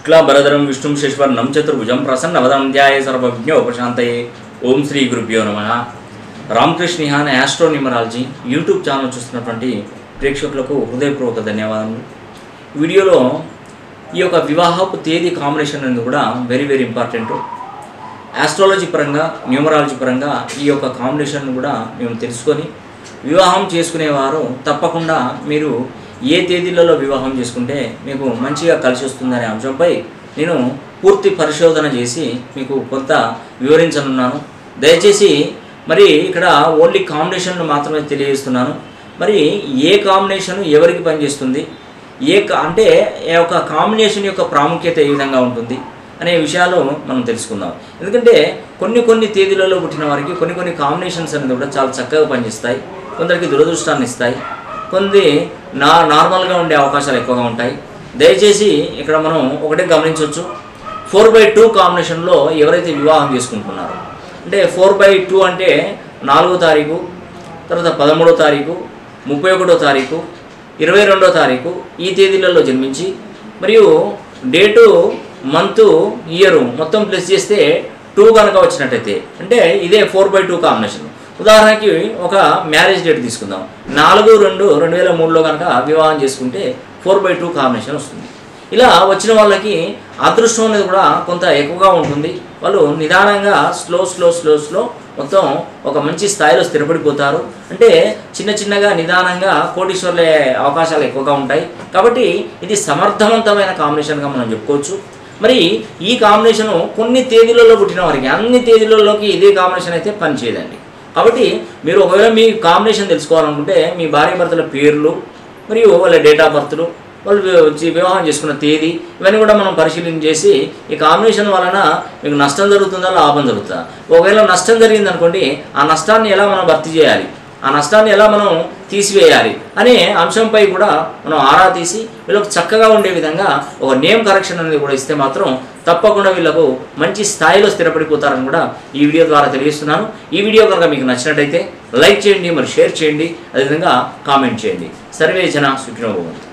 శుక్లాభరధరం విష్ణుం శశివర్ణం చతుర్భుజం ప్రసన్నవదం ధ్యాయ సర్వజ్ఞ ఉపశాంతయే ఓం శ్రీ గురుభ్యో నమ రామకృష్ణ నిహాన్ యాస్ట్రో న్యూమరాలజీ యూట్యూబ్ ఛానల్ చూస్తున్నటువంటి ప్రేక్షకులకు హృదయపూర్వక ధన్యవాదములు ఈ వీడియోలో ఈ యొక్క వివాహపు తేదీ కాంబినేషన్ అనేది కూడా వెరీ వెరీ ఇంపార్టెంట్ ఆస్ట్రాలజీ పరంగా న్యూమరాలజీ పరంగా ఈ యొక్క కాంబినేషన్ కూడా మేము తెలుసుకొని వివాహం చేసుకునేవారు తప్పకుండా మీరు ఏ తేదీలలో వివాహం చేసుకుంటే మీకు మంచిగా కలిసి వస్తుందనే అంశంపై నేను పూర్తి పరిశోధన చేసి మీకు కొంత వివరించనున్నాను దయచేసి మరి ఇక్కడ ఓన్లీ కాంబినేషన్లు మాత్రమే తెలియజేస్తున్నాను మరి ఏ కాంబినేషన్ ఎవరికి పనిచేస్తుంది ఏ క- అంటే ఈ యొక్క కాంబినేషన్ యొక్క ప్రాముఖ్యత ఏ విధంగా ఉంటుంది అనే విషయాలు మనం తెలుసుకుందాం ఎందుకంటే కొన్ని కొన్ని తేదీలలో పుట్టిన వారికి కొన్ని కొన్ని కాంబినేషన్స్ అనేది కూడా చాలా చక్కగా పనిచేస్తాయి కొందరికి దురదృష్టాన్ని ఇస్తాయి కొన్ని నా నార్మల్గా ఉండే అవకాశాలు ఎక్కువగా ఉంటాయి దయచేసి ఇక్కడ మనం ఒకటే గమనించవచ్చు ఫోర్ బై టూ కాంబినేషన్లో ఎవరైతే వివాహం చేసుకుంటున్నారో అంటే ఫోర్ బై టూ అంటే నాలుగో తారీఖు తర్వాత పదమూడో తారీఖు ముప్పై ఒకటో తారీఖు ఇరవై రెండో తారీఖు ఈ తేదీలలో జన్మించి మరియు డేటు మంత్ ఇయర్ మొత్తం ప్లస్ చేస్తే టూ కనుక వచ్చినట్టయితే అంటే ఇదే ఫోర్ బై టూ కాంబినేషన్ ఉదాహరణకి ఒక మ్యారేజ్ డేట్ తీసుకుందాం నాలుగు రెండు రెండు వేల మూడులో కనుక వివాహం చేసుకుంటే ఫోర్ బై టూ కాంబినేషన్ వస్తుంది ఇలా వచ్చిన వాళ్ళకి అదృష్టం అనేది కూడా కొంత ఎక్కువగా ఉంటుంది వాళ్ళు నిదానంగా స్లో స్లో స్లో స్లో మొత్తం ఒక మంచి స్థాయిలో స్థిరపడిపోతారు అంటే చిన్న చిన్నగా నిదానంగా కోటీశ్వర్లే అవకాశాలు ఎక్కువగా ఉంటాయి కాబట్టి ఇది సమర్థవంతమైన కాంబినేషన్గా మనం చెప్పుకోవచ్చు మరి ఈ కాంబినేషను కొన్ని తేదీలలో పుట్టిన వారికి అన్ని తేదీలలోకి ఇదే కాంబినేషన్ అయితే పనిచేయదండి కాబట్టి మీరు ఒకవేళ మీ కాంబినేషన్ తెలుసుకోవాలనుకుంటే మీ భార్య భర్తల పేర్లు మరియు వాళ్ళ డేట్ ఆఫ్ బర్త్లు వాళ్ళు వి- వచ్చి వివాహం చేసుకున్న తేదీ ఇవన్నీ కూడా మనం పరిశీలన చేసి ఈ కాంబినేషన్ వలన మీకు నష్టం జరుగుతుందా లాభం జరుగుతుందా ఒకవేళ నష్టం జరిగింది అనుకోండి ఆ నష్టాన్ని ఎలా మనం భర్తీ చేయాలి ఆ నష్టాన్ని ఎలా మనం తీసివేయాలి అనే అంశంపై కూడా మనం ఆరా తీసి వీళ్ళకు చక్కగా ఉండే విధంగా ఒక నేమ్ కరెక్షన్ అనేది కూడా ఇస్తే మాత్రం తప్పకుండా వీళ్ళకు మంచి స్థాయిలో స్థిరపడిపోతారని కూడా ఈ వీడియో ద్వారా తెలియజేస్తున్నాను ఈ వీడియో కనుక మీకు నచ్చినట్టయితే లైక్ చేయండి మరి షేర్ చేయండి అదేవిధంగా కామెంట్ చేయండి సర్వే జన సుఖినోభవంతు